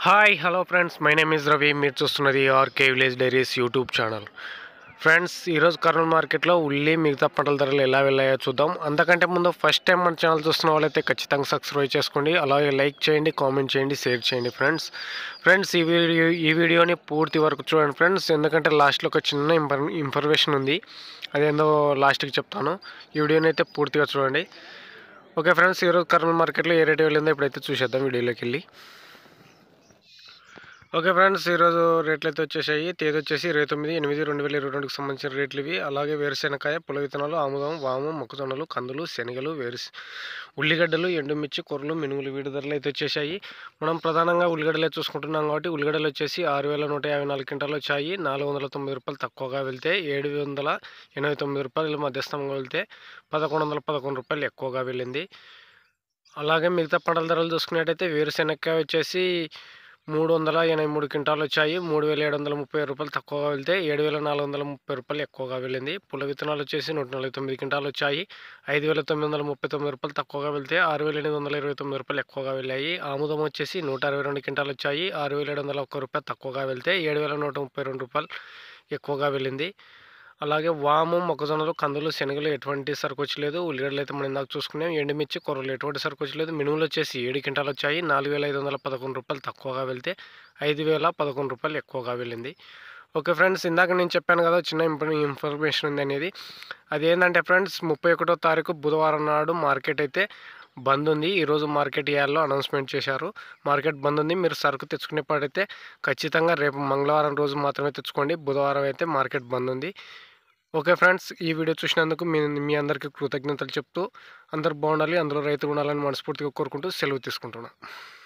hi hello friends my name is Ravi మీరు చూస్తున్నది RK village diaries YouTube channel friends ఈరోజు కర్నూలు మార్కెట్లో ఉల్లి మిగతా పంటల ధరలు ఎలా వెళ్ళాయో చూద్దాం అంతకంటే ముందు ఫస్ట్ టైం మన ఛానల్ చూస్తున్న వాళ్ళైతే ఖచ్చితంగా సబ్స్క్రైబ్ చేసుకోండి అలాగే లైక్ చేయండి కామెంట్ చేయండి షేర్ చేయండి ఫ్రెండ్స్ ఫ్రెండ్స్ ఈ వీడియో ఈ వీడియోని పూర్తి వరకు చూడండి ఫ్రెండ్స్ ఎందుకంటే లాస్ట్లో ఒక చిన్న ఇంఫర్ ఇన్ఫర్మేషన్ ఉంది అదేందో లాస్ట్కి చెప్తాను ఈ వీడియోని అయితే పూర్తిగా చూడండి ఓకే ఫ్రెండ్స్ ఈరోజు కర్నూలు మార్కెట్లో ఏ రేట్ వెళ్ళిందో ఇప్పుడైతే చూసేద్దాం వీడియోలోకి వెళ్ళి ఓకే ఫ్రెండ్స్ ఈరోజు రేట్లు అయితే వచ్చేసాయి తేదీ వచ్చేసి ఇరవై తొమ్మిది ఎనిమిది రెండు వేల ఇరవై రెండుకి సంబంధించిన రేట్లు ఇవి అలాగే వేరుశెనకాయ పుల విత్తనాలు ఆముదం వాము మొక్కజొన్నలు కందులు శనగలు వేరు ఉల్లిగడ్డలు ఎండుమిర్చి కొర్రలు మినుములు వీడి ధరలు అయితే వచ్చేసాయి మనం ప్రధానంగా ఉల్లిగడ్డలే చూసుకుంటున్నాం కాబట్టి ఉల్లిగడ్డలు వచ్చేసి ఆరు వేల నూట యాభై నాలుగు క్వింటాలు వచ్చాయి నాలుగు వందల తొమ్మిది రూపాయలు తక్కువగా వెళ్తే ఏడు వందల ఎనభై తొమ్మిది రూపాయలు మధ్యస్థంగా వెళ్తే పదకొండు వందల పదకొండు రూపాయలు ఎక్కువగా వెళ్ళింది అలాగే మిగతా పంటల ధరలు చూసుకున్నట్టయితే వేరుశెనక్కాయ వచ్చేసి మూడు వందల ఎనభై మూడు క్వింటాలు వచ్చాయి మూడు వేల ఏడు వందల ముప్పై రూపాయలు తక్కువగా వెళ్తే ఏడు వేల నాలుగు వందల ముప్పై రూపాయలు ఎక్కువగా వెళ్ళింది పుల్ల విత్తనాలు వచ్చేసి నూట నలభై తొమ్మిది క్వింటాలు వచ్చాయి ఐదు వేల తొమ్మిది వందల ముప్పై తొమ్మిది రూపాయలు తక్కువగా వెళ్తే ఆరు వేల ఎనిమిది వందల ఇరవై తొమ్మిది రూపాయలు ఎక్కువగా వెళ్ళాయి ఆముదం వచ్చేసి నూట అరవై రెండు క్వింటాలు వచ్చాయి ఆరు వేల ఏడు వందల ఒక్క రూపాయలు తక్కువగా వెళ్తే ఏడు వేల నూట ముప్పై రెండు రూపాయలు ఎక్కువగా వెళ్ళింది అలాగే వాము మొక్కజొన్నలు కందులు శనగలు ఎటువంటి సరుకు వచ్చలేదు ఉల్లిగడ్డలు అయితే మనం ఇందాక చూసుకున్నాం ఎండుమిర్చి కూరలు ఎటువంటి సరుకు వచ్చలేదు మినుములు వచ్చేసి ఏడు క్వింటాలు వచ్చాయి నాలుగు వేల ఐదు వందల పదకొండు రూపాయలు తక్కువగా వెళ్తే ఐదు వేల పదకొండు రూపాయలు ఎక్కువగా వెళ్ళింది ఓకే ఫ్రెండ్స్ ఇందాక నేను చెప్పాను కదా చిన్న ఇంప- ఇన్ఫర్మేషన్ ఉంది అనేది అదేంటంటే ఫ్రెండ్స్ ముప్పై ఒకటో తారీఖు బుధవారం నాడు మార్కెట్ అయితే బంద్ ఉంది ఈరోజు మార్కెట్ యార్డ్లో అనౌన్స్మెంట్ చేశారు మార్కెట్ బంద్ ఉంది మీరు సరుకు తెచ్చుకునేపాడైతే ఖచ్చితంగా రేపు మంగళవారం రోజు మాత్రమే తెచ్చుకోండి బుధవారం అయితే మార్కెట్ బంద్ ఉంది ఓకే ఫ్రెండ్స్ ఈ వీడియో చూసినందుకు మీ మీ అందరికీ కృతజ్ఞతలు చెప్తూ అందరు బాగుండాలి అందరూ రైతులు ఉండాలని మనస్ఫూర్తిగా కోరుకుంటూ సెలవు తీసుకుంటున్నాను